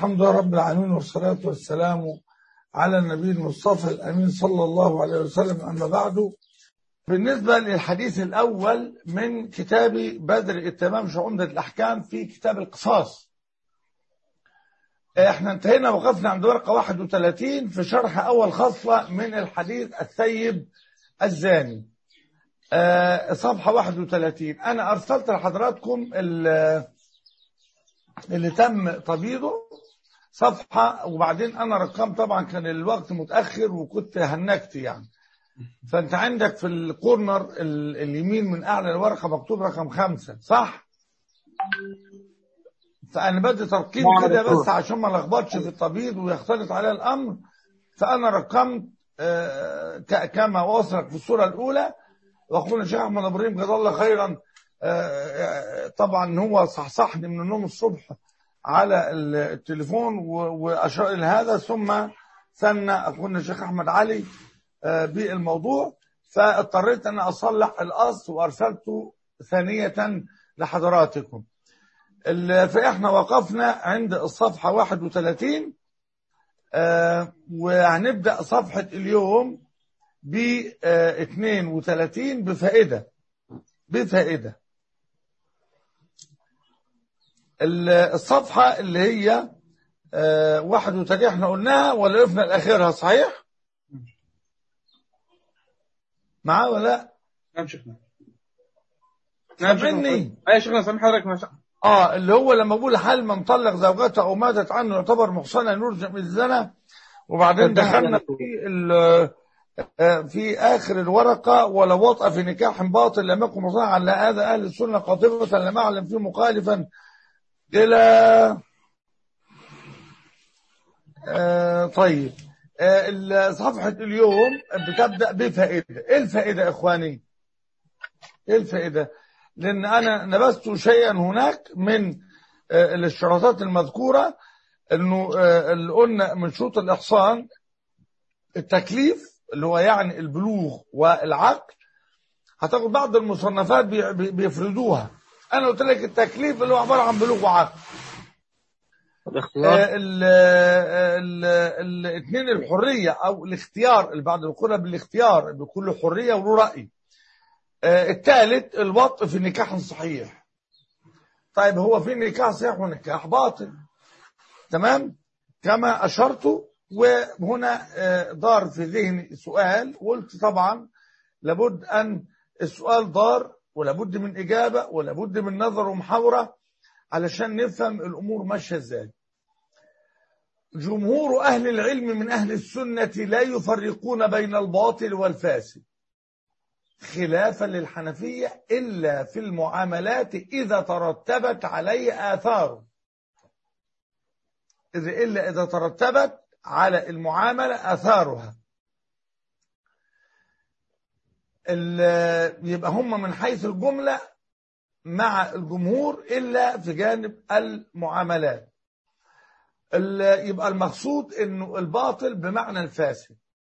الحمد لله رب العالمين والصلاة والسلام على النبي المصطفى الأمين صلى الله عليه وسلم أما بعد بالنسبة للحديث الأول من كتاب بدر التمام في عمدة الأحكام في كتاب القصاص احنا انتهينا وقفنا عند ورقة 31 في شرح أول خصلة من الحديث الثيب الزاني اه صفحة 31 أنا أرسلت لحضراتكم اللي تم تبييضه صفحة وبعدين أنا رقم طبعا كان الوقت متأخر وكنت هنكت يعني فأنت عندك في الكورنر اليمين من أعلى الورقة مكتوب رقم خمسة صح؟ فأنا بدي ترقيم كده بس عشان ما لخبطش في التبييض ويختلط عليه الأمر فأنا رقمت كما وصلك في الصورة الأولى وأخونا الشيخ أحمد إبراهيم جزاه الله خيرا طبعا هو صحصحني من النوم الصبح على التليفون واشار الى هذا ثم ثنى اخونا الشيخ احمد علي بالموضوع فاضطريت ان اصلح الاصل وارسلته ثانيه لحضراتكم فاحنا وقفنا عند الصفحه 31 وهنبدا صفحه اليوم ب 32 بفائده بفائده الصفحة اللي هي آه واحد وتلاتين احنا قلناها ولا وقفنا لآخرها صحيح؟ معاه ولا لا؟ نعم شيخنا سامعني؟ اي شيخنا سامح حضرتك ما شاء اه اللي هو لما بقول حال من طلق زوجته او ماتت عنه يعتبر محصنا يرجم الزنا وبعدين دخلنا في في اخر الورقه ولا وطأ في نكاح باطل لم يكن مصنعا على هذا اهل السنه قاطبه لم اعلم فيه مخالفا إلى آه طيب آه صفحة اليوم بتبدأ بفائدة إيه الفائدة يا إخواني إيه الفائدة لأن أنا نبذت شيئا هناك من آه الاشتراطات المذكورة أنه اللي قلنا من شروط الإحصان التكليف اللي هو يعني البلوغ والعقل هتاخد بعض المصنفات بيفردوها انا قلت لك التكليف اللي هو عباره عن بلوغ وعقل الاختيار الاثنين الحريه او الاختيار اللي بعد القرى بالاختيار بكل حريه وله راي الثالث الوطء في نكاح صحيح طيب هو في نكاح صحيح ونكاح باطل تمام كما اشرت وهنا دار في ذهني سؤال قلت طبعا لابد ان السؤال دار ولابد من إجابة ولابد من نظر ومحاورة علشان نفهم الأمور ماشية إزاي جمهور أهل العلم من أهل السنة لا يفرقون بين الباطل والفاسد خلافا للحنفية إلا في المعاملات إذا ترتبت عليه آثار إذا إلا إذا ترتبت على المعاملة آثارها يبقى هم من حيث الجملة مع الجمهور إلا في جانب المعاملات يبقى المقصود انه الباطل بمعنى الفاسد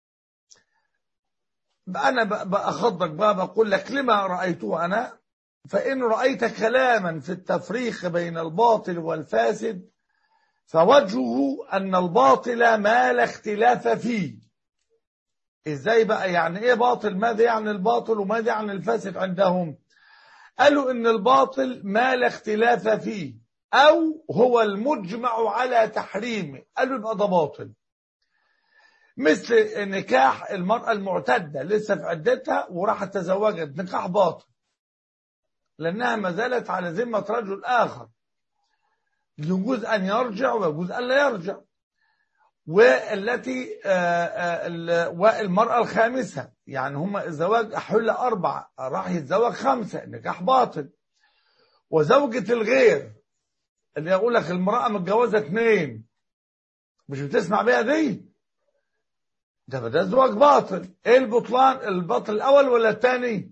انا باخضك بقى بقول لك لما رايته انا فان رايت كلاما في التفريق بين الباطل والفاسد فوجهه ان الباطل ما لا اختلاف فيه ازاي بقى يعني ايه باطل ماذا يعني الباطل وماذا يعني الفاسد عندهم قالوا ان الباطل ما لا اختلاف فيه او هو المجمع على تحريمه قالوا يبقى ده باطل مثل نكاح المرأة المعتدة لسه في عدتها وراحت تزوجت نكاح باطل لأنها ما زالت على ذمة رجل آخر يجوز أن يرجع ويجوز أن لا يرجع والتي والمرأة الخامسة يعني هم الزواج أحل أربعة راح يتزوج خمسة نكاح باطل وزوجة الغير اللي يقول لك المرأة متجوزة اثنين مش بتسمع بيها دي ده ده زواج باطل ايه البطلان الباطل الاول ولا الثاني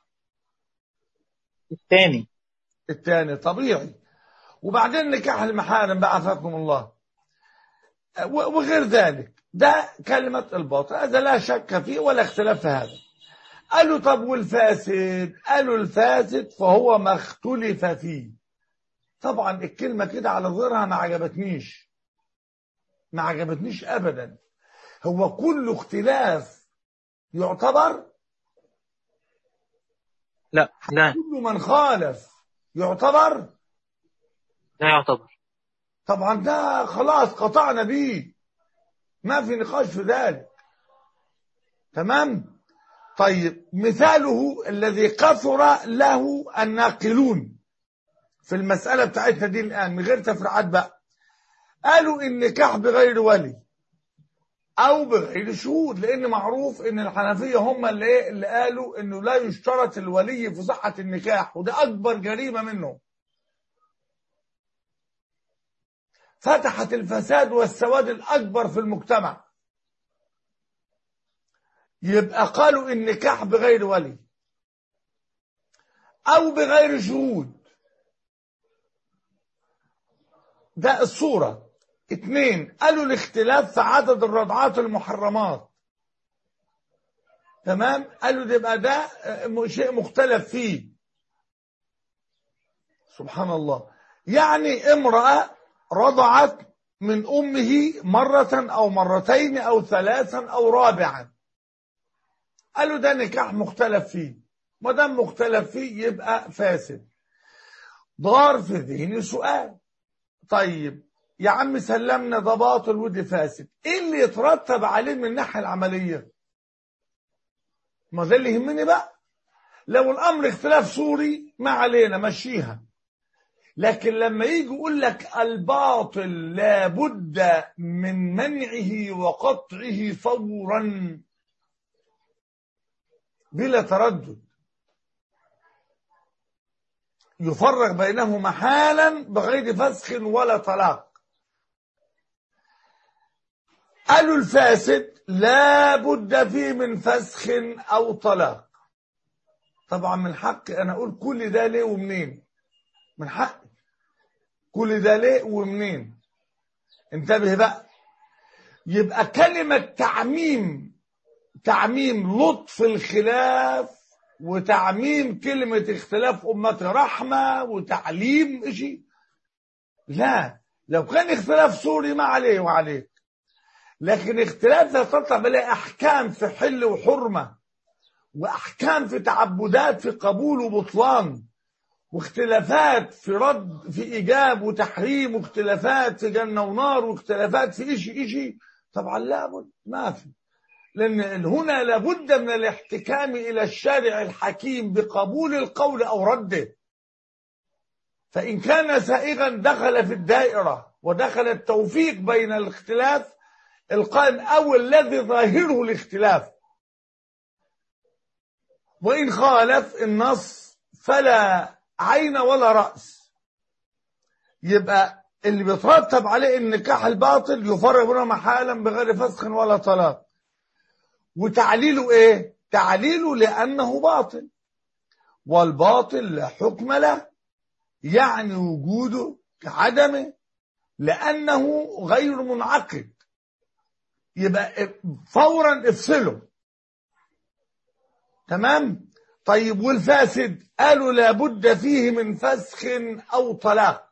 الثاني الثاني طبيعي وبعدين نكاح المحارم بقى عافاكم الله وغير ذلك ده كلمة الباطل هذا لا شك فيه ولا اختلاف في هذا قالوا طب والفاسد قالوا الفاسد فهو ما اختلف فيه طبعا الكلمة كده على ظهرها ما عجبتنيش ما عجبتنيش ابدا هو كل اختلاف يعتبر لا لا كل من خالف يعتبر لا يعتبر طبعا ده خلاص قطعنا بيه ما في نقاش في ذلك تمام طيب مثاله الذي كثر له الناقلون في المسألة بتاعتنا دي الآن من غير تفريعات بقى قالوا النكاح بغير ولي أو بغير شهود لأن معروف إن الحنفية هم اللي, إيه اللي قالوا إنه لا يشترط الولي في صحة النكاح وده أكبر جريمة منهم فتحت الفساد والسواد الأكبر في المجتمع يبقى قالوا النكاح بغير ولي أو بغير شهود ده الصورة اتنين قالوا الاختلاف في عدد الرضعات المحرمات تمام قالوا ده يبقى ده اه، شيء مختلف فيه سبحان الله يعني امرأة رضعت من أمه مرة أو مرتين أو ثلاثا أو رابعا قالوا ده نكاح مختلف فيه ما دام مختلف فيه يبقى فاسد ضار في ذهني سؤال طيب يا عم سلمنا ده باطل ودي فاسد ايه اللي يترتب عليه من الناحيه العمليه ما ده اللي يهمني بقى لو الامر اختلاف صوري ما علينا مشيها لكن لما يجي يقول لك الباطل لابد من منعه وقطعه فورا بلا تردد يفرق بينهما حالا بغير فسخ ولا طلاق قالوا الفاسد لا بد فيه من فسخ او طلاق طبعا من حقي انا اقول كل ده ليه ومنين من حقي كل ده ليه ومنين انتبه بقى يبقى كلمة تعميم تعميم لطف الخلاف وتعميم كلمة اختلاف أمة رحمة وتعليم إشي لا لو كان اختلاف سوري ما عليه وعليك لكن اختلاف يتطلب عليه أحكام في حل وحرمة وأحكام في تعبدات في قبول وبطلان واختلافات في رد في إيجاب وتحريم واختلافات في جنة ونار واختلافات في إشي إشي طبعا لابد ما في لأن هنا لابد من الاحتكام إلى الشارع الحكيم بقبول القول أو رده فإن كان سائغا دخل في الدائرة ودخل التوفيق بين الاختلاف القائم أو الذي ظاهره الاختلاف وإن خالف النص فلا عين ولا رأس يبقى اللي بيترتب عليه النكاح الباطل يفرق بينهما حالا بغير فسخ ولا طلاق وتعليله ايه تعليله لانه باطل والباطل لا حكم له يعني وجوده كعدمه لانه غير منعقد يبقى فورا افصله تمام طيب والفاسد قالوا لابد فيه من فسخ او طلاق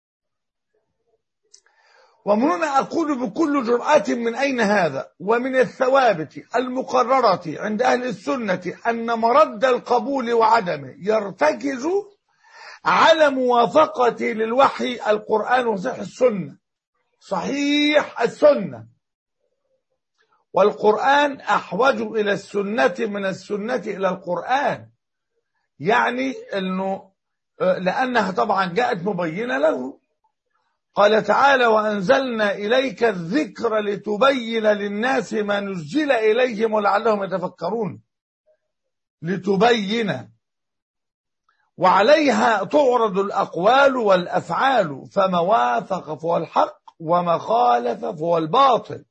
ومن هنا أقول بكل جرأة من أين هذا ومن الثوابت المقررة عند أهل السنة أن مرد القبول وعدمه يرتكز على موافقة للوحي القرآن وصحيح السنة صحيح السنة والقرآن أحوج إلى السنة من السنة إلى القرآن يعني أنه لأنها طبعا جاءت مبينة له قال تعالى وأنزلنا إليك الذكر لتبين للناس ما نزل إليهم ولعلهم يتفكرون لتبين وعليها تعرض الأقوال والأفعال فما وافق فهو الحق وما خالف فهو الباطل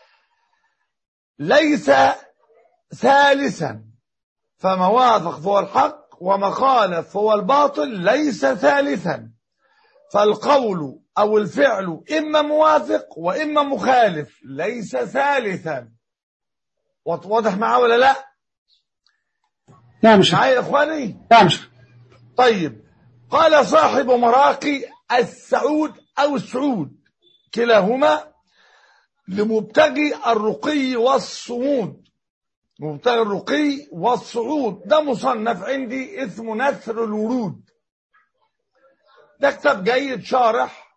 ليس ثالثا فما وافق فهو الحق وما خالف فهو الباطل ليس ثالثا فالقول أو الفعل إما موافق وإما مخالف ليس ثالثا واضح معاه ولا لا نعم شيخ معايا يا إخواني نعم شيخ طيب قال صاحب مراقي السعود أو السعود كلاهما لمبتغي الرقي والصمود مبتغي الرقي والصعود ده مصنف عندي اسمه نثر الورود ده كتاب جيد شارح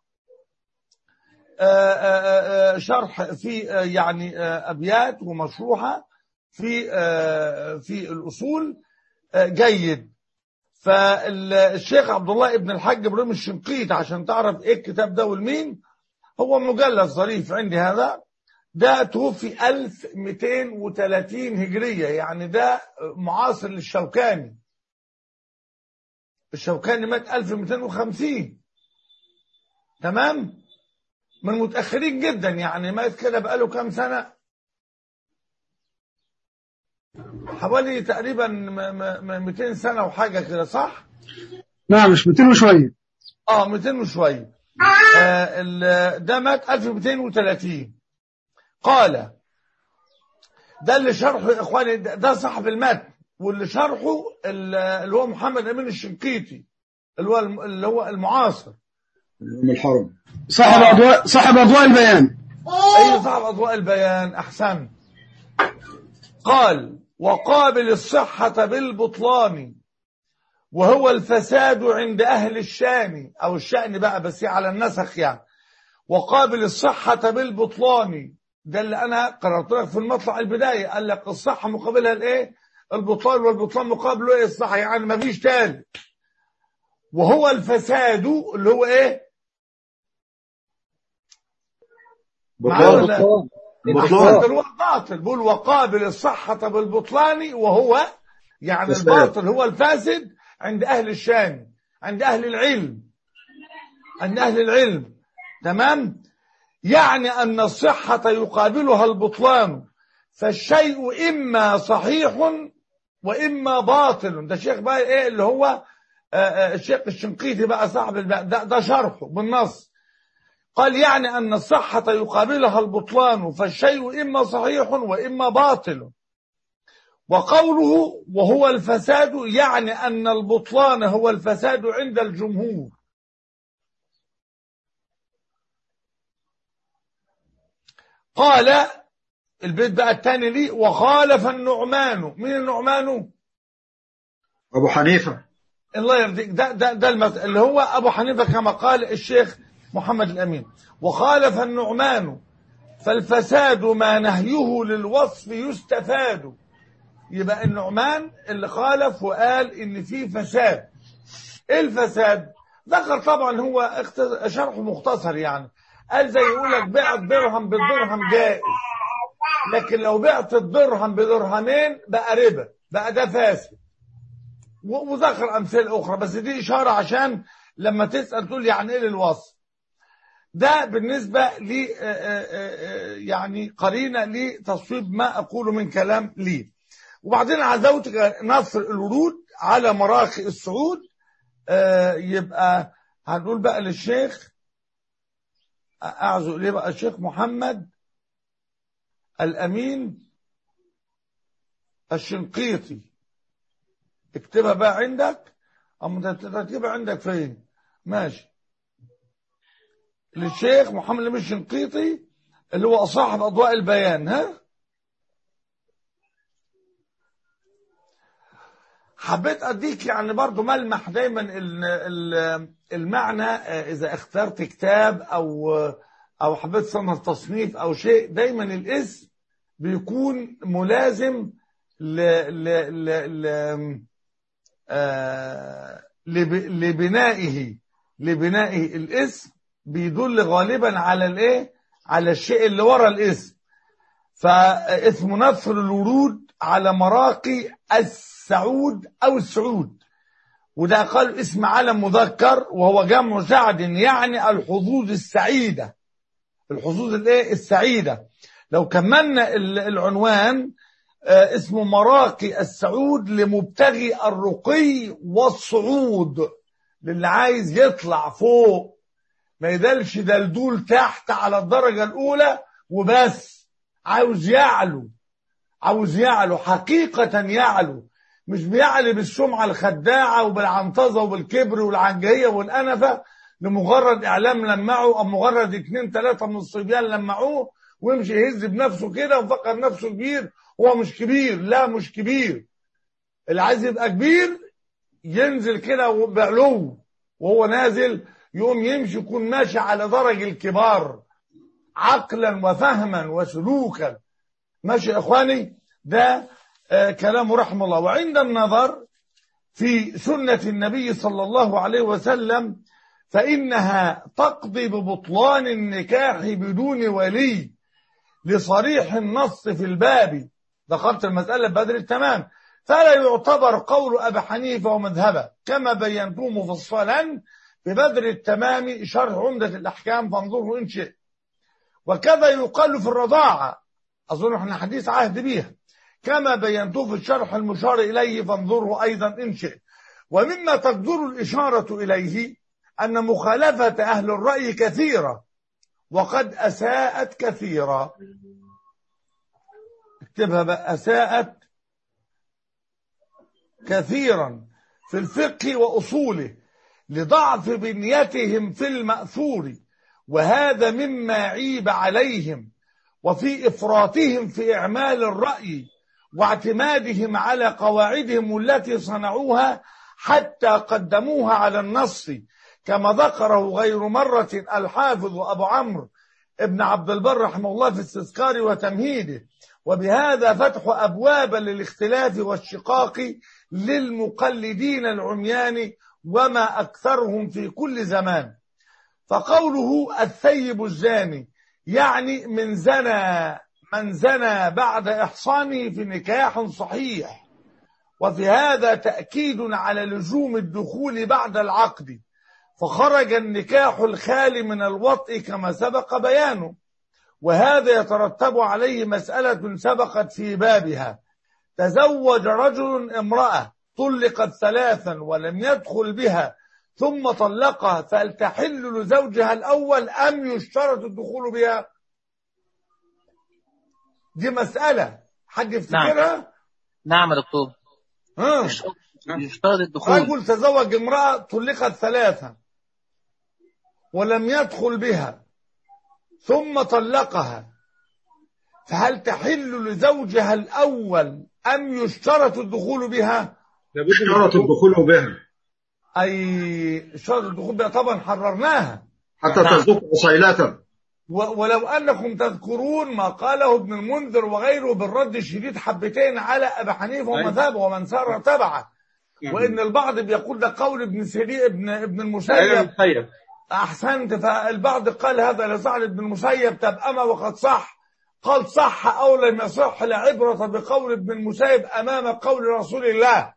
آآ آآ شرح في يعني ابيات ومشروحه في في الاصول جيد فالشيخ عبد الله ابن الحاج ابراهيم الشنقيط عشان تعرف ايه الكتاب ده والمين هو مجلد ظريف عندي هذا ده توفي 1230 هجرية يعني ده معاصر للشوكاني الشوكاني مات 1250 تمام من متأخرين جدا يعني مات كده بقاله كام سنة حوالي تقريبا 200 سنة وحاجة كده صح؟ نعم مش 200 وشوية اه 200 وشوية آه ده مات 1230 قال ده اللي شرحه يا اخواني ده صاحب المتن واللي شرحه اللي هو محمد امين الشنقيطي اللي هو اللي هو المعاصر من الحرم صاحب آه. اضواء صاحب اضواء البيان اي صاحب اضواء البيان احسن قال وقابل الصحة بالبطلان وهو الفساد عند أهل الشان أو الشأن بقى بس على النسخ يعني وقابل الصحة بالبطلان ده اللي أنا قررت لك في المطلع البداية قال لك الصحة مقابلها الإيه؟ البطلان والبطلان مقابله إيه الصحة يعني ما فيش تاني وهو الفساد اللي هو إيه؟ معانا بطلان ولا؟ بطلان الباطل هو الباطل بقول وقابل الصحة بالبطلان وهو يعني فساد. الباطل هو الفاسد عند أهل الشام عند أهل العلم عند أهل العلم تمام يعني أن الصحة يقابلها البطلان فالشيء إما صحيح وإما باطل ده شيخ بقى إيه اللي هو آه، آه، الشيخ الشنقيطي بقى صاحب الب- ده, ده شرحه بالنص قال يعني أن الصحة يقابلها البطلان فالشيء إما صحيح وإما باطل وقوله وهو الفساد يعني أن البطلان هو الفساد عند الجمهور قال البيت بقى الثاني لي وخالف النعمان مين النعمان ابو حنيفه الله يرضيك ده ده ده المس... اللي هو ابو حنيفه كما قال الشيخ محمد الامين وخالف النعمان فالفساد ما نهيه للوصف يستفاد يبقى النعمان اللي خالف وقال ان في فساد ايه الفساد ذكر طبعا هو اخت- شرحه مختصر يعني قال زي يقول لك بعت درهم بالدرهم جائز لكن لو بعت الدرهم بدرهمين بقى ربا بقى ده فاسد و- وذكر امثله اخرى بس دي اشاره عشان لما تسال تقول يعني ايه للوصف ده بالنسبه لي آه، آه، آه، يعني قرينه لتصويب ما اقوله من كلام لي وبعدين عزوتك نصر الورود على مراخي الصعود آه، يبقى هنقول بقى للشيخ اعزو اليه بقى الشيخ محمد الامين الشنقيطي اكتبها بقى عندك اما ترتيبها عندك فين ماشي للشيخ محمد الامين الشنقيطي اللي هو صاحب اضواء البيان ها حبيت اديك يعني برضو ملمح دايما ال- ال- المعنى آه، اذا اخترت كتاب او او حبيت صنف تصنيف او شيء دايما الاسم بيكون ملازم ل ل ل ل آه، لب- لبنائه لبنائه الاسم بيدل غالبا على الايه على الشيء اللي ورا الاسم فاسم نصر الورود على مراقي السعود او السعود وده قال اسم علم مذكر وهو جمع سعد يعني الحظوظ السعيدة الحظوظ الايه السعيدة لو كملنا ال- العنوان آه، اسمه مراقي السعود لمبتغي الرقي والصعود للي عايز يطلع فوق ما يدلش دلدول تحت على الدرجة الأولى وبس عاوز يعلو عاوز يعلو حقيقة يعلو مش بيعلي بالسمعة الخداعة وبالعنطزة وبالكبر والعنجهية والأنفة لمجرد إعلام لمعه أو مجرد اتنين تلاتة من الصبيان لمعوه ويمشي يهز بنفسه كده وفكر نفسه كبير هو مش كبير لا مش كبير اللي عايز يبقى كبير ينزل كده بعلو وهو نازل يقوم يمشي يكون ماشي على درج الكبار عقلا وفهما وسلوكا ماشي يا اخواني ده آه كلام رحمه الله وعند النظر في سنة النبي صلى الله عليه وسلم فإنها تقضي ببطلان النكاح بدون ولي لصريح النص في الباب دخلت المسألة بدر التمام فلا يعتبر قول أبي حنيفة ومذهبه كما بينته مفصلا في بدر التمام شرح عمدة الأحكام فانظره إن شئت وكذا يقال في الرضاعة أظن احنا حديث عهد بيها كما بينته في الشرح المشار إليه فانظره أيضا إن شئت ومما تقدر الإشارة إليه أن مخالفة أهل الرأي كثيرة وقد أساءت كثيرا اكتبها بقى أساءت كثيرا في الفقه وأصوله لضعف بنيتهم في المأثور وهذا مما عيب عليهم وفي إفراطهم في إعمال الرأي واعتمادهم على قواعدهم التي صنعوها حتى قدموها على النص كما ذكره غير مرة الحافظ أبو عمرو ابن عبد البر رحمه الله في استذكار وتمهيده وبهذا فتح أبوابا للاختلاف والشقاق للمقلدين العميان وما أكثرهم في كل زمان فقوله الثيب الزاني يعني من زنى من زنى بعد إحصانه في نكاح صحيح وفي هذا تأكيد على لزوم الدخول بعد العقد فخرج النكاح الخالي من الوطء كما سبق بيانه وهذا يترتب عليه مسألة سبقت في بابها تزوج رجل امرأة طلقت ثلاثا ولم يدخل بها ثم طلقها فهل تحل لزوجها الأول أم يشترط الدخول بها دي مسألة حد يفتكرها نعم يا دكتور ها يشترط الدخول رجل تزوج امرأة طلقت ثلاثا ولم يدخل بها ثم طلقها فهل تحل لزوجها الأول أم يشترط الدخول بها اشترط الدخول بها أي شرط الدخول بها طبعا حررناها حتى نعم. تصدق أصيلة و- ولو أنكم تذكرون ما قاله ابن المنذر وغيره بالرد الشديد حبتين على أبي حنيفة ومذهبه ومن سار تبعه وإن البعض بيقول ده قول ابن سيرين ابن ابن المسيب طيب أحسنت فالبعض قال هذا لسعد بن المسيب طب أما وقد صح قال صح أو لم يصح لا عبرة بقول ابن المسيب أمام قول رسول الله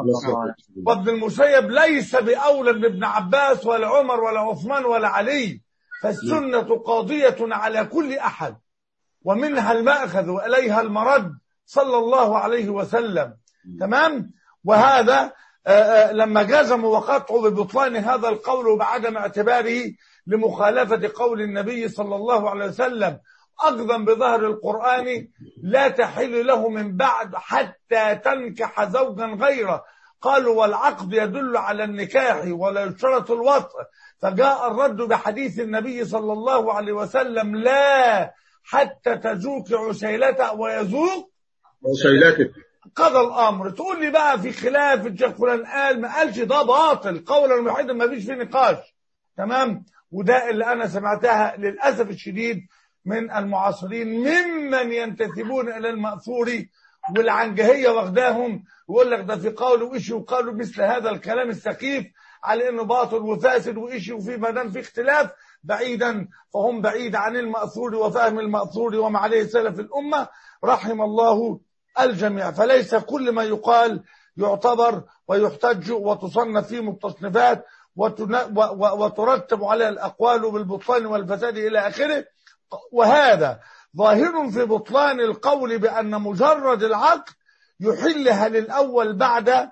وابن المسيب ليس بأولى من ابن عباس ولا عمر ولا عثمان ولا علي فالسنة قاضية على كل أحد ومنها المأخذ وإليها المرد صلى الله عليه وسلم تمام وهذا آه، آه، لما جزموا وقطعوا ببطلان هذا القول وبعدم اعتباره لمخالفة قول النبي صلى الله عليه وسلم أخذا بظهر القرآن لا تحل له من بعد حتى تنكح زوجا غيره قالوا والعقد يدل على النكاح ولا يشترط الوطء فجاء الرد بحديث النبي صلى الله عليه وسلم لا حتى تذوق عسيلته ويذوق أصيلتك قضى الامر تقول لي بقى في خلاف الشيخ فلان قال ما قالش ده باطل قولا واحدا ما فيش فيه نقاش تمام وده اللي انا سمعتها للاسف الشديد من المعاصرين ممن ينتسبون الى الماثور والعنجهيه واخداهم ويقول لك ده في قول وإشي وقالوا مثل هذا الكلام السخيف على انه باطل وفاسد وإشي وفي ما دام في اختلاف بعيدا فهم بعيد عن الماثور وفهم الماثور وما عليه سلف الامه رحم الله الجميع فليس كل ما يقال يعتبر ويحتج وتصنف فيه متصنفات وتن- و- و- وترتب عليها الأقوال بالبطلان والفساد إلى آخره وهذا ظاهر في بطلان القول بأن مجرد العقد يحلها للأول بعد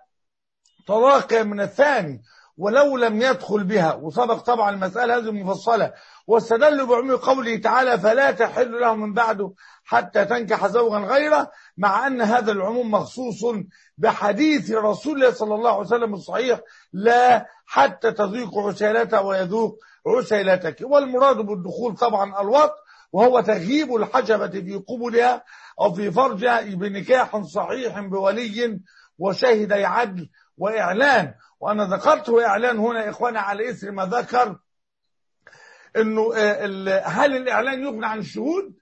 طلاق من الثاني ولو لم يدخل بها وسبق طبعا المسألة هذه مفصلة واستدل بعموم قوله تعالى فلا تحل له من بعده حتى تنكح زوجا غيره مع أن هذا العموم مخصوص بحديث رسول الله صلى الله عليه وسلم الصحيح لا حتى تذيق عسيلته ويذوق عسيلتك والمراد بالدخول طبعا الوط وهو تغييب الحجبة في قبلها أو في فرجها بنكاح صحيح بولي وشهدي عدل وإعلان وأنا ذكرت إعلان هنا إخوانا على إثر ما ذكر إنه آه، ال- هل الإعلان يغني عن الشهود؟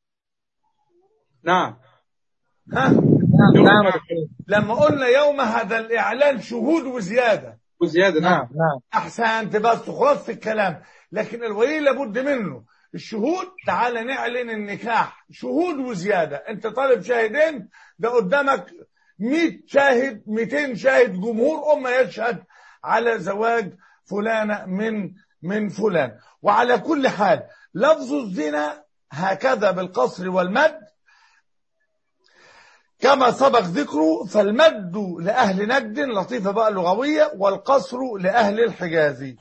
نعم ها؟ نعم نعم يا دكتور لما قلنا يوم هذا الإعلان شهود وزيادة وزيادة نعم نعم نعم احسنت بس خلاص الكلام لكن الولي لابد منه الشهود تعال نعلن النكاح شهود وزياده انت طالب شاهدين ده قدامك 100 شاهد 200 شاهد جمهور امه يشهد على زواج فلانه من من فلان وعلى كل حال لفظ الزنا هكذا بالقصر والمد كما سبق ذكره فالمد لأهل نجد لطيفة بقى لغوية والقصر لأهل الحجاز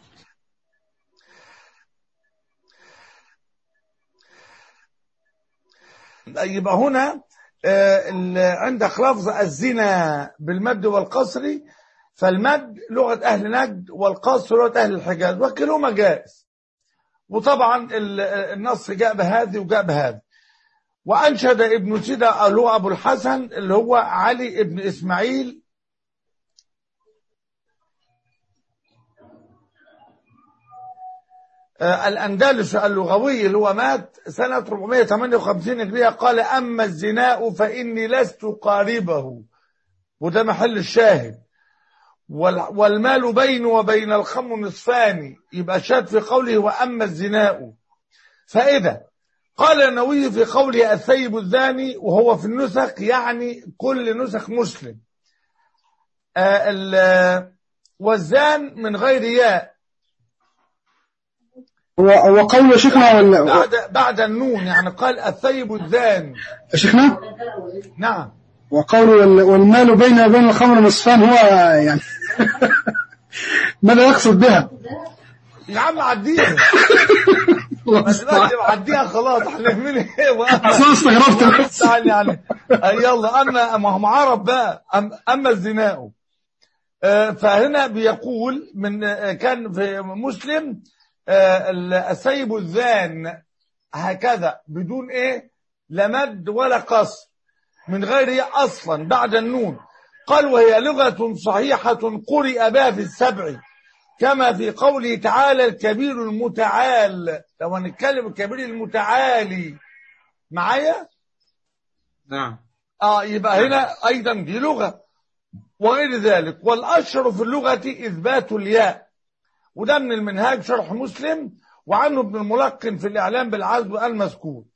يبقى هنا آه، ال- عندك لفظ الزنا بالمد والقصر فالمد لغة أهل نجد والقصر لغة أهل الحجاز وكلهما جائز وطبعا ال- النص جاء بهذه وجاء بهذه وأنشد ابن سيدة اللي هو أبو الحسن اللي هو علي ابن إسماعيل آه، الأندلس اللغوي اللي هو مات سنة 458 هجرية قال أما الزناء فإني لست قاربه وده محل الشاهد وال- والمال بيني وبين الخمر نصفان يبقى شاد في قوله وأما الزناء فإذا قال النووي في قوله الثيب الزاني وهو في النسخ يعني كل نسخ مسلم آه، ال- والزان من غير ياء هو هو قول يا شيخنا ولا بعد بعد النون يعني قال الثيب الزاني يا شيخنا نعم وقول وال- والمال بين وبين الخمر نصفان هو يعني ماذا يقصد بها؟ يا عم عديها الله ما المستعان. دلوقتي عديها خلاص احنا من ايه أصل أنا استغربت بس. تعال يعني آه، يلا اما ما هم عرب بقى أم- اما الزناء آه، فهنا بيقول من آه، كان في مسلم آه، السيب الزان هكذا بدون ايه لا مد ولا قصر من غير إيه اصلا بعد النون قال وهي لغة صحيحة قرئ بها في السبع كما في قوله تعالى الكبير المتعال لو هنتكلم الكبير المتعالي معايا نعم اه يبقى هنا ايضا دي لغه وغير ذلك والاشهر في اللغه اثبات الياء وده من المنهاج شرح مسلم وعنه ابن الملقن في الاعلام بالعزب المذكور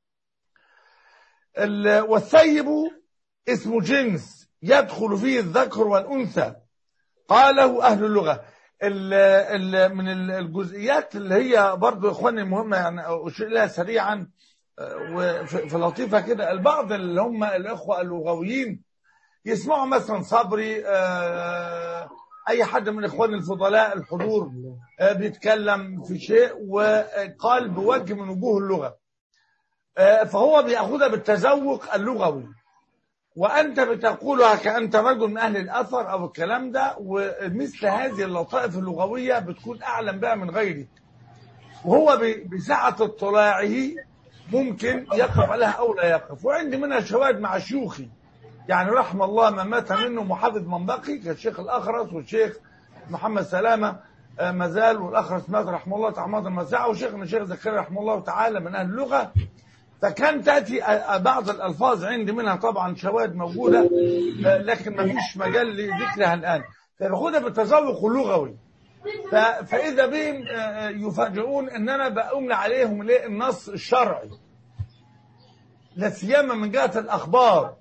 ال- والثيب اسم جنس يدخل فيه الذكر والانثى قاله اهل اللغه ال ال من ال- الجزئيات اللي هي برضو يا اخواني مهمه يعني اشير لها سريعا وفي في لطيفه كده البعض اللي هم الاخوه اللغويين يسمعوا مثلا صبري آه، اي حد من اخواني الفضلاء الحضور آه، بيتكلم في شيء وقال بوجه من وجوه اللغه آه، فهو بياخذها بالتذوق اللغوي وانت بتقولها كانت رجل من اهل الاثر او الكلام ده ومثل هذه اللطائف اللغويه بتكون اعلم بها من غيرك وهو ب- بسعه اطلاعه ممكن يقف عليها او لا يقف وعندي منها شواهد مع شيوخي يعني رحم الله من مات منهم محافظ منبقي كالشيخ الاخرس والشيخ محمد سلامه آه، مازال والاخرس مات رحمه الله تعالى المساعه وشيخنا الشيخ زكريا رحمه الله تعالى من اهل اللغه فكان تاتي آه، بعض الالفاظ عندي منها طبعا شواهد موجوده آه، لكن ما فيش مجال لذكرها الان فباخدها بالتذوق اللغوي ف- فاذا بهم آه، يفاجئون ان انا باملى عليهم ليه النص الشرعي لا سيما من جهه الاخبار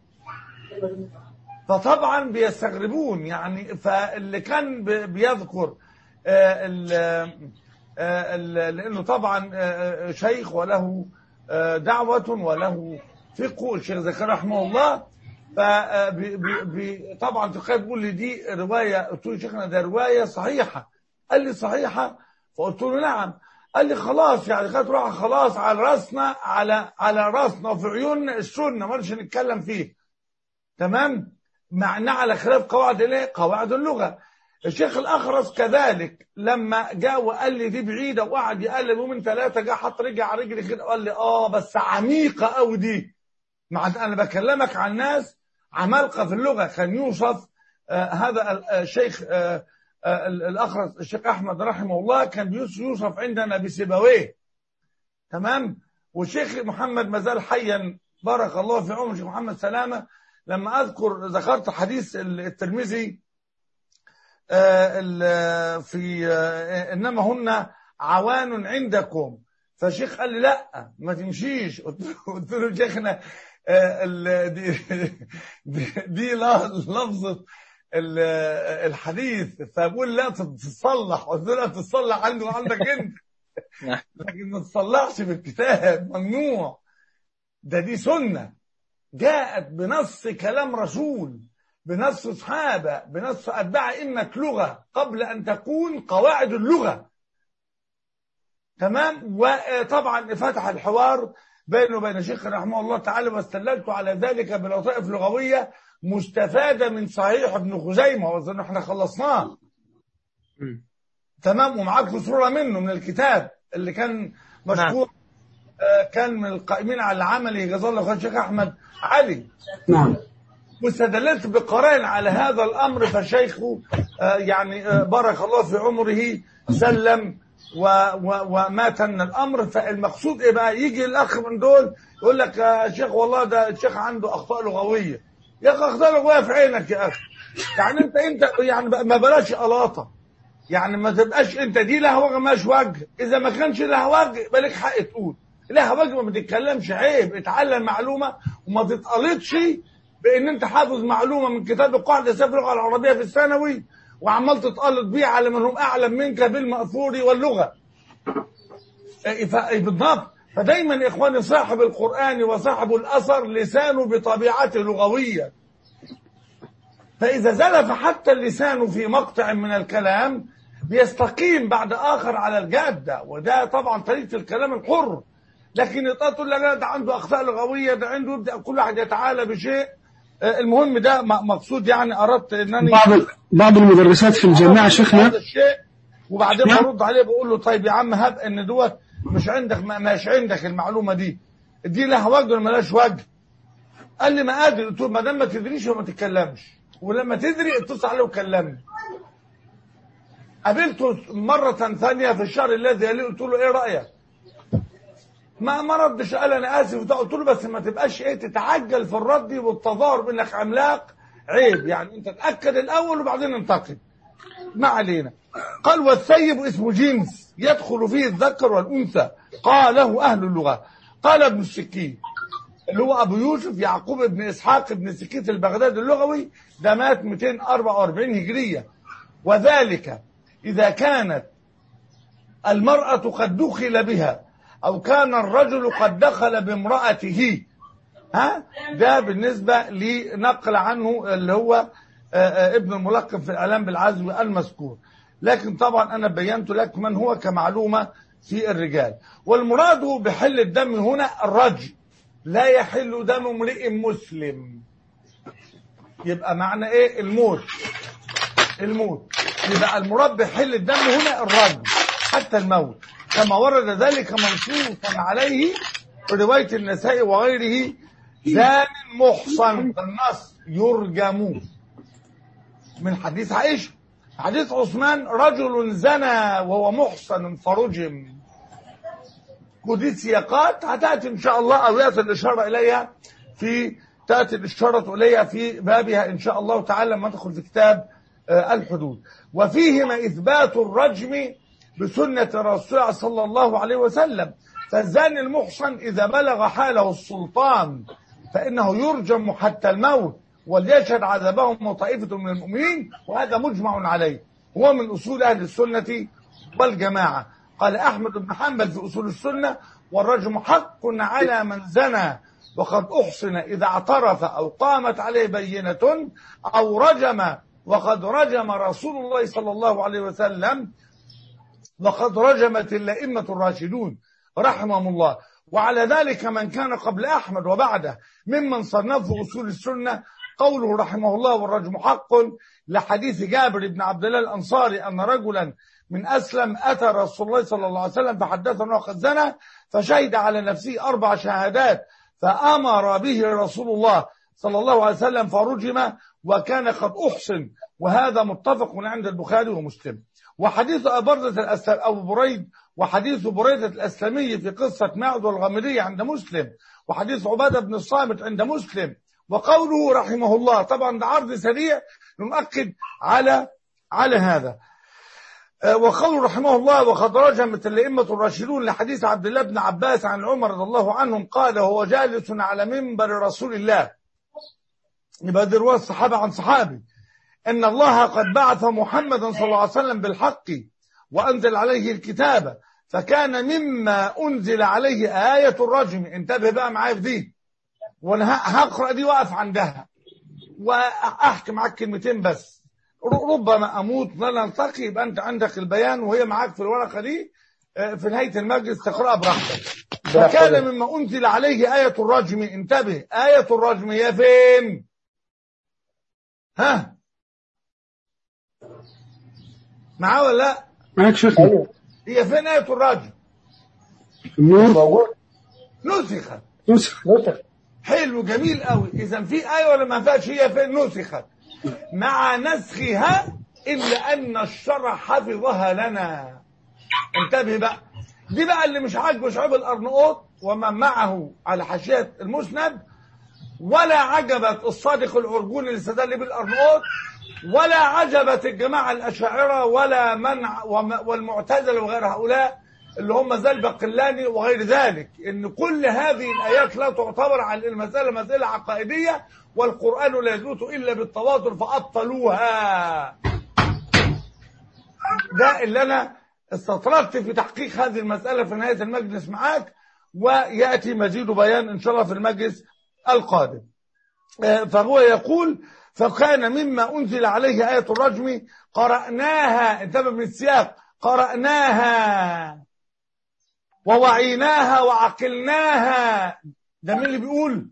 فطبعا بيستغربون يعني فاللي كان ب- بيذكر آه، ال- آه، ال- لانه طبعا آه، آه، شيخ وله آه، دعوة وله فقه الشيخ زكريا رحمه الله فطبعا تخيل بيقول لي دي رواية قلت له يا شيخنا ده رواية صحيحة قال لي صحيحة فقلت له نعم قال لي خلاص يعني خدت روحها خلاص على راسنا على على راسنا وفي عيوننا السنة ما نقدرش نتكلم فيه تمام معناه على خلاف قواعد الايه قواعد اللغه الشيخ الأخرس كذلك لما جاء وقال لي دي بعيدة وقعد يقلب يومين ثلاثة جه حط رجع على رجلي كده وقال لي اه بس عميقة قوي دي مع انا بكلمك عن ناس عمالقة في اللغة كان يوصف آه هذا ال- آه، الشيخ آه آه ال- الأخرس الشيخ أحمد رحمه الله كان بيوص- يوصف عندنا بسيبويه تمام والشيخ محمد ما زال حيا بارك الله في عمر الشيخ محمد سلامة لما أذكر ذكرت حديث الترمذي آه، ال- في آه، انما هن عوان عندكم فالشيخ قال لي لا ما تمشيش قلت له قلت له يا شيخنا آه، ال- دي دي, دي ل- لفظه ال- الحديث فبقول لا تتصلح قلت له لا تتصلح عنده وعندك انت لكن ما تصلحش في الكتاب ممنوع ده دي سنه جاءت بنص كلام رسول بنص صحابة بنص أتباع إمة لغة قبل أن تكون قواعد اللغة تمام وطبعا فتح الحوار بينه وبين الشيخ رحمه الله تعالى واستدللت على ذلك بلطائف لغوية مستفادة من صحيح ابن خزيمة وأظن احنا خلصناه تمام ومعاكم صورة منه من الكتاب اللي كان مشهور آه، كان من القائمين على عمله جزاه الله خير الشيخ أحمد علي نعم واستدللت بقرائن على هذا الامر فشيخ آه، يعني آه، بارك الله في عمره سلم و و ومات من الامر فالمقصود ايه بقى يجي الاخ من دول يقول لك يا شيخ والله ده الشيخ عنده اخطاء لغويه يا اخي اخطاء لغويه في عينك يا اخي يعني انت انت يعني ما بلاش قلاطه يعني ما تبقاش انت دي لها وجه ماش وجه اذا ما كانش لها وجه يبقى لك حق تقول لها وجه ما تتكلمش عيب اتعلم معلومه وما تتقلطش بان انت حافظ معلومه من كتاب القاعده سفر اللغه العربيه في الثانوي وعمال تتقلط بيها على من هم اعلم منك بالماثور واللغه إيه ف- إيه بالضبط فدايما يا اخواني صاحب القران وصاحب الاثر لسانه بطبيعته لغويه فاذا زلف حتى اللسان في مقطع من الكلام بيستقيم بعد اخر على الجاده وده طبعا طريقه الكلام الحر لكن يطلع تقول لا لا ده عنده اخطاء لغويه ده عنده يبدا كل واحد يتعالى بشيء آه، المهم ده م- مقصود يعني اردت انني بعض بعض المدرسات في الجامعة شيخنا هذا الشيء وبعدين نعم. برد عليه بقول له طيب يا عم هب ان دوت مش عندك ما مش عندك المعلومه دي دي لها وجه ولا مالهاش وجه قال لي ما ادري قلت له ما دام ما تدريش وما تتكلمش ولما تدري اتصل عليه وكلمني قابلته مرة ثانية في الشهر الذي يليه قلت له ايه رأيك؟ ما ما ردش قال انا اسف وده قلت له بس ما تبقاش ايه تتعجل في الرد والتظاهر بانك عملاق عيب يعني انت تاكد الاول وبعدين انتقد ما علينا قال والثيب اسم جنس يدخل فيه الذكر والانثى قاله اهل اللغه قال ابن السكين اللي هو ابو يوسف يعقوب بن اسحاق بن سكيت البغدادي اللغوي ده مات 244 هجريه وذلك اذا كانت المراه قد دخل بها او كان الرجل قد دخل بامراته ها ده بالنسبه لنقل عنه اللي هو آه، آه، ابن الملقب في الاعلام بالعزو المذكور لكن طبعا انا بينت لك من هو كمعلومه في الرجال والمراد بحل الدم هنا الرجل لا يحل دم امرئ مسلم يبقى معنى ايه الموت الموت يبقى المراد بحل الدم هنا الرجل حتى الموت كما ورد ذلك منصوصا عليه في روايه النساء وغيره زان محصن بالنص يرجم من حديث عائشه حديث عثمان رجل زنى وهو محصن فرجم ودي سياقات هتاتي ان شاء الله او ياتي الاشاره اليها في تاتي الاشاره اليها في بابها ان شاء الله تعالى لما ندخل في كتاب آه، الحدود وفيهما اثبات الرجم بسنه رسول صلى الله عليه وسلم فالزاني المحصن اذا بلغ حاله السلطان فانه يرجم حتى الموت وليشهد عذابهم طائفه من المؤمنين وهذا مجمع عليه هو من اصول اهل السنه والجماعه قال احمد بن حنبل في اصول السنه والرجم حق على من زنى وقد احصن اذا اعترف او قامت عليه بينه او رجم وقد رجم رسول الله صلى الله عليه وسلم وقد رجمت الائمه الراشدون رحمهم الله وعلى ذلك من كان قبل احمد وبعده ممن صنفوا اصول السنه قوله رحمه الله والرجم حق لحديث جابر بن عبد الله الأنصاري أن رجلا من أسلم أتى رسول الله صلى الله عليه وسلم فحدثه أنه قد زنى فشهد على نفسه أربع شهادات فأمر به رسول الله صلى الله عليه وسلم فرجم وكان قد أحسن وهذا متفق عند البخاري ومسلم وحديث أبردة الأسلام أبو بريد وحديث بريدة الأسلمي في قصة معد والغامدية عند مسلم وحديث عبادة بن الصامت عند مسلم وقوله رحمه الله طبعا ده عرض سريع نؤكد على على هذا آه، وقوله رحمه الله وقد رجمت الأئمة الراشدون لحديث عبد الله بن عباس عن عمر رضي الله عنهم قال هو جالس على منبر رسول الله يبقى دي رواية الصحابة عن صحابي إن الله قد بعث محمدا صلى الله عليه وسلم بالحق وأنزل عليه الكتاب فكان مما أنزل عليه آية الرجم انتبه بقى معايا في دي وأنا ه- هقرأ دي وأقف عندها وأحكي معاك كلمتين بس ر- ربما أموت لا نلتقي يبقى أنت عندك البيان وهي معاك في الورقة دي آه، في نهاية المجلس تقرأها براحتك فكان مما أنزل عليه آية الرجم انتبه آية الرجم هي فين ها معاه ولا لا معاك شيخنا هي فين آية الرجم النور نسخت نسخ حلو جميل قوي اذا في آية ولا ما فيهاش هي فين نسخت مع نسخها إلا أن الشرع حفظها لنا انتبه بقى دي بقى اللي مش عاجبه شعيب الأرنؤوط ومن معه على حاشية المسند ولا عجبت الصادق العرجوني اللي استدل بالأرنؤوط ولا عجبت الجماعة الأشاعرة ولا من وم- والمعتزلة وغير هؤلاء اللي هم زي البقلاني وغير ذلك ان كل هذه الايات لا تعتبر على المساله مساله عقائديه والقران لا يثبت الا بالتواتر فابطلوها ده اللي انا استطردت في تحقيق هذه المساله في نهايه المجلس معاك وياتي مزيد بيان ان شاء الله في المجلس القادم آه، فهو يقول فكان مما أنزل عليه آية الرجم قرأناها انتبه من السياق قرأناها ووعيناها وعقلناها ده مين اللي بيقول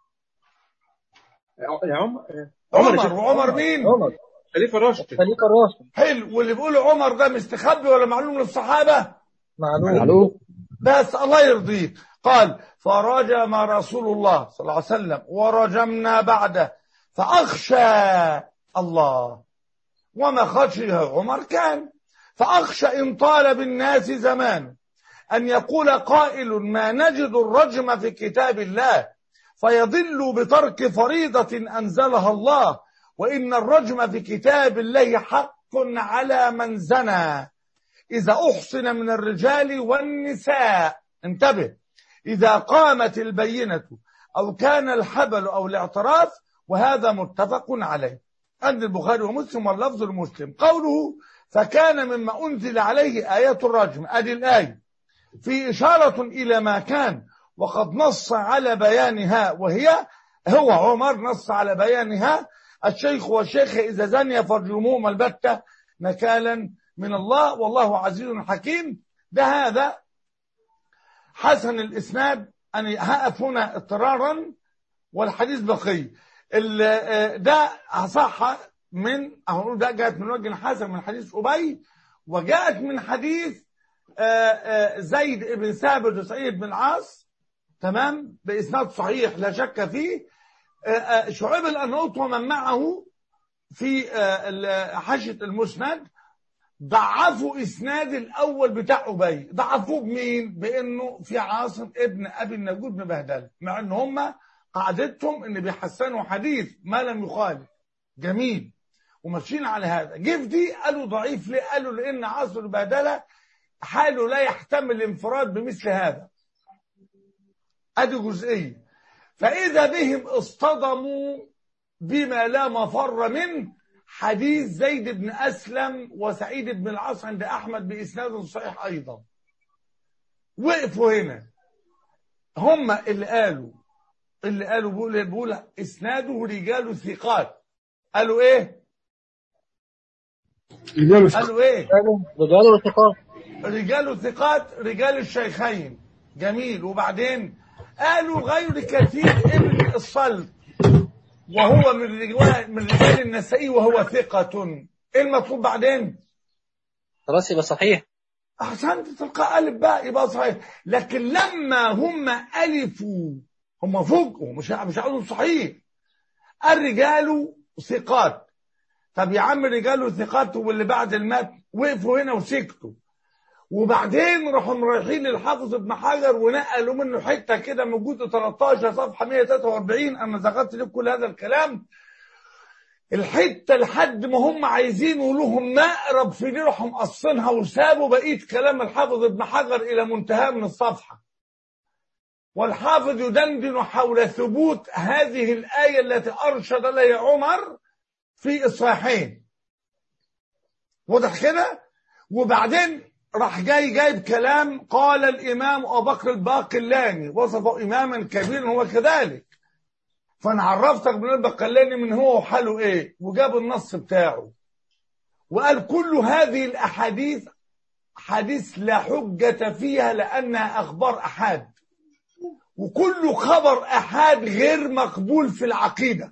يا عمر عمر وعمر مين عمر خليفه راشد خليفة الراشد حلو واللي بيقول عمر ده مستخبي ولا معلوم للصحابة معلوم معلوم بس الله يرضيك قال فرجم رسول الله صلى الله عليه وسلم ورجمنا بعده فأخشى الله وما خشي عمر كان فأخشى إن طال بالناس زمان أن يقول قائل ما نجد الرجم في كتاب الله فيضل بترك فريضة أنزلها الله وإن الرجم في كتاب الله حق على من زنى إذا أحصن من الرجال والنساء انتبه إذا قامت البينة أو كان الحبل أو الاعتراف وهذا متفق عليه عند البخاري ومسلم واللفظ المسلم قوله فكان مما أنزل عليه آيات الرجم أدي الآية في إشارة إلى ما كان وقد نص على بيانها وهي هو عمر نص على بيانها الشيخ والشيخ إذا زني فرجموهم البتة نكالا من الله والله عزيز حكيم ده هذا حسن الإسناد أنا هقف هنا اضطرارا والحديث بقي ال- ده صح من أقول ده جاءت من وجه حسن من حديث أبي وجاءت من حديث آه، آه، زيد بن ثابت وسعيد بن العاص تمام بإسناد صحيح لا شك فيه آه، آه، شعيب الأنوط ومن معه في آه، ال- حاشية المسند ضعفوا اسناد الاول بتاع ابي ضعفوه بمين بانه في عاصم ابن ابي النجود بن بهدله مع ان هم قاعدتهم ان بيحسنوا حديث ما لم يخالف جميل وماشيين على هذا جه في دي قالوا ضعيف ليه قالوا لان عاصم بن بهدله حاله لا يحتمل الانفراد بمثل هذا ادي جزئيه فاذا بهم اصطدموا بما لا مفر منه حديث زيد بن أسلم وسعيد بن العاص عند أحمد بإسناد صحيح أيضا وقفوا هنا هم اللي قالوا اللي قالوا بيقول بيقول إسناده رجال ثقات قالوا إيه؟ رجال قالوا إيه؟ رجال وثقات رجال ثقات رجال الشيخين جميل وبعدين قالوا غير كثير ابن الصلب وهو من رجال من رجال النسائي وهو ثقة ايه المطلوب بعدين؟ خلاص يبقى صحيح احسنت تلقى الف باء يبقى صحيح لكن لما هم الفوا هم فوقوا مش مش هقولوا صحيح الرجال ثقات طب يا عم الرجال ثقات واللي بعد المات وقفوا هنا وسكتوا وبعدين راحوا رايحين للحافظ ابن حجر ونقلوا منه حته كده موجوده 13 صفحه 143 انا ذكرت لكم كل هذا الكلام الحته لحد ما هم عايزين لهم مقرب في دي راحوا مقصينها وسابوا بقيه كلام الحافظ ابن حجر الى منتهى من الصفحه والحافظ يدندن حول ثبوت هذه الايه التي ارشد اليها عمر في الصحيحين واضح كده وبعدين راح جاي جايب كلام قال الامام ابو بكر الباقلاني وصفه اماما كبيرا هو كذلك فانا عرفتك من البقلاني من هو وحاله ايه وجاب النص بتاعه وقال كل هذه الاحاديث حديث لا حجة فيها لأنها أخبار أحاد وكل خبر أحاد غير مقبول في العقيدة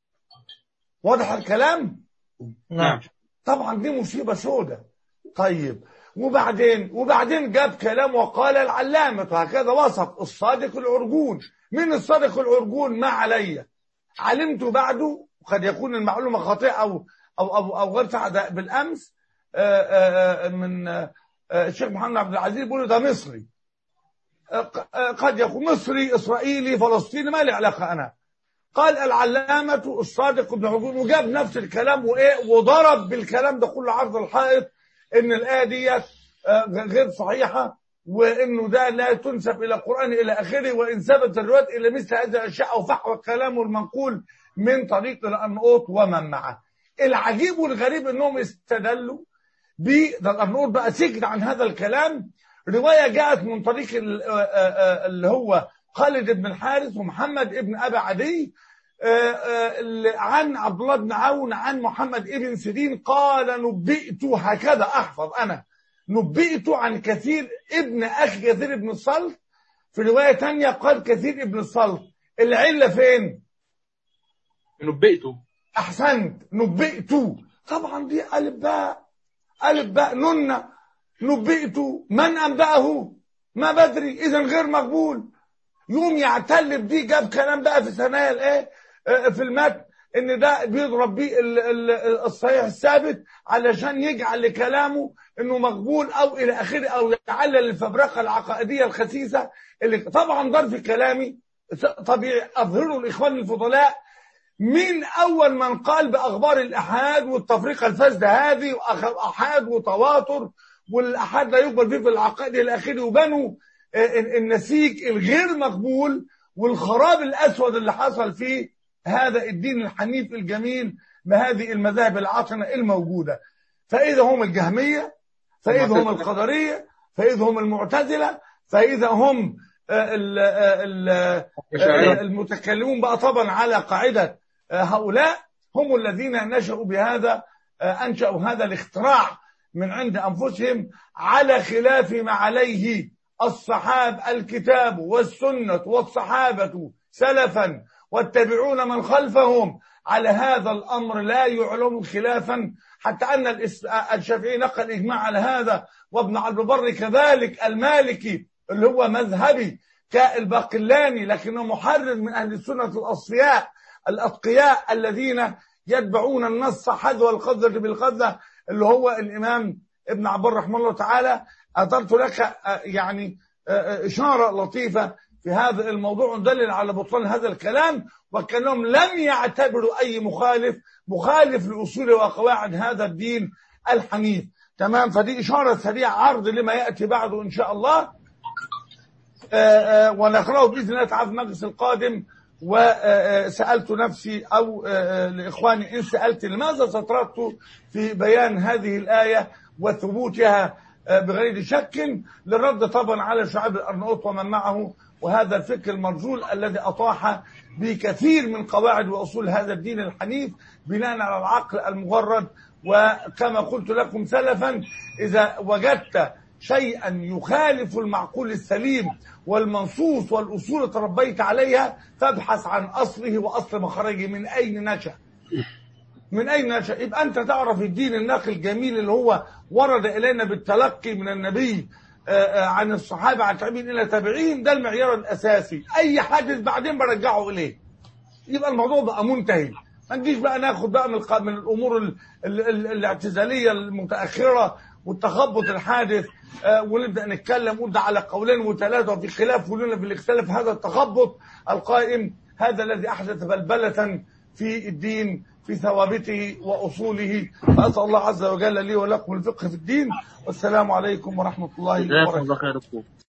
واضح الكلام؟ نعم طبعا دي مصيبة سودة طيب وبعدين وبعدين جاب كلام وقال العلامة وهكذا وصف الصادق العرجون من الصادق العرجون ما علي علمت بعده قد يكون المعلومة خاطئة أو أو أو, أو غير صحيحة بالأمس آه، آه، آه، من آه، آه، الشيخ محمد عبد العزيز بيقول ده مصري آه، ق- آه، قد يكون مصري إسرائيلي فلسطيني ما لي علاقة أنا قال العلامة الصادق ابن عجون وجاب نفس الكلام وإيه وضرب بالكلام ده كله عرض الحائط إن الآية ديت آه، غير صحيحة وإنه ده لا تنسب إلى القرآن إلى آخره وإن ثبت الروايات إلى مثل هذه الأشياء أو فحوى كلامه المنقول من طريق الأنقوط ومن معه العجيب والغريب إنهم استدلوا ب ده الأنقوط بقى سكت عن هذا الكلام رواية جاءت من طريق ال- آه، آه، اللي هو خالد بن الحارث ومحمد بن أبي عدي آه، آه، اللي عن عبد الله بن عون عن محمد بن سيرين قال نبئت هكذا أحفظ أنا نبئت عن كثير ابن أخي كثير ابن الصلت في رواية تانية قال كثير ابن الصلت العلة فين؟ نبئته أحسنت نبئت طبعا دي ألف باء ألف باء نن نبئت من أنبأه ما بدري إذا غير مقبول يوم يعتل بدي جاب كلام بقى في ثنايا الايه آه، في المتن ان ده بيضرب بيه ال- ال- الصحيح الثابت علشان يجعل لكلامه انه مقبول او الى اخره او يعلل الفبرقه العقائديه الخسيسه اللي طبعا ضرب كلامي طبيعي اظهره الاخوان الفضلاء مين اول من قال باخبار الاحاد والتفرقه الفاسده هذه واحاد وتواتر والاحاد لا يقبل فيه في العقائد الى اخره وبنوا آه، النسيج الغير مقبول والخراب الاسود اللي حصل فيه هذا الدين الحنيف الجميل بهذه المذاهب العاطنه الموجوده فاذا هم الجهميه فاذا هم القدريه فاذا هم المعتزله فاذا هم آه، ال- آه، ال- آه، أشاعرة. المتكلمون بقى طبعا على قاعده آه، هؤلاء هم الذين نشأوا بهذا آه، أنشأوا هذا الاختراع من عند أنفسهم على خلاف ما عليه الصحاب الكتاب والسنة والصحابة سلفا والتابعون من خلفهم على هذا الأمر لا يعلم خلافا حتى أن الإس- الشافعي نقل إجماع على هذا وابن عبد البر كذلك المالكي اللي هو مذهبي كالباقلاني لكنه محرر من أهل السنة الأصفياء الأتقياء الذين يتبعون النص حذو القذر بالقذة اللي هو الإمام ابن عبد الله رحمه الله تعالى أثرت لك آه، يعني آه، آه، إشارة لطيفة في هذا الموضوع دلل على بطلان هذا الكلام وكانهم لم يعتبروا أي مخالف مخالف لأصول وقواعد هذا الدين الحنيف تمام فدي إشارة سريعة عرض لما يأتي بعده إن شاء الله آه، آه، ونقرأه بإذن الله تعالى في المجلس القادم وسألت نفسي أو آه، لإخواني إن سألت لماذا سطرت في بيان هذه الآية وثبوتها آه، بغير شك للرد طبعا على شعب الأرناؤوط ومن معه وهذا الفكر المرجول الذي أطاح بكثير من قواعد وأصول هذا الدين الحنيف بناء على العقل المجرد وكما قلت لكم سلفا إذا وجدت شيئا يخالف المعقول السليم والمنصوص والأصول اللي تربيت عليها فابحث عن أصله وأصل مخرجه من أين نشأ من أين نشأ يبقى أنت تعرف الدين النقل الجميل اللي هو ورد إلينا بالتلقي من النبي آه، آه، عن الصحابة عن تابعين إلى تابعين ده المعيار الأساسي أي حادث بعدين برجعه إليه يبقى الموضوع بقى منتهي ما نجيش بقى ناخد بقى من, الق- من الامور ال ال ال الاعتزاليه المتاخره والتخبط الحادث آه ونبدا نتكلم ونقول ده على قولين وثلاثه وفي خلاف ولنا في الاختلاف هذا التخبط القائم هذا الذي احدث بلبله في الدين في ثوابته واصوله فاسال الله عز وجل لي ولكم الفقه في الدين والسلام عليكم ورحمه الله جزاكم وبركاته الله خير دكتور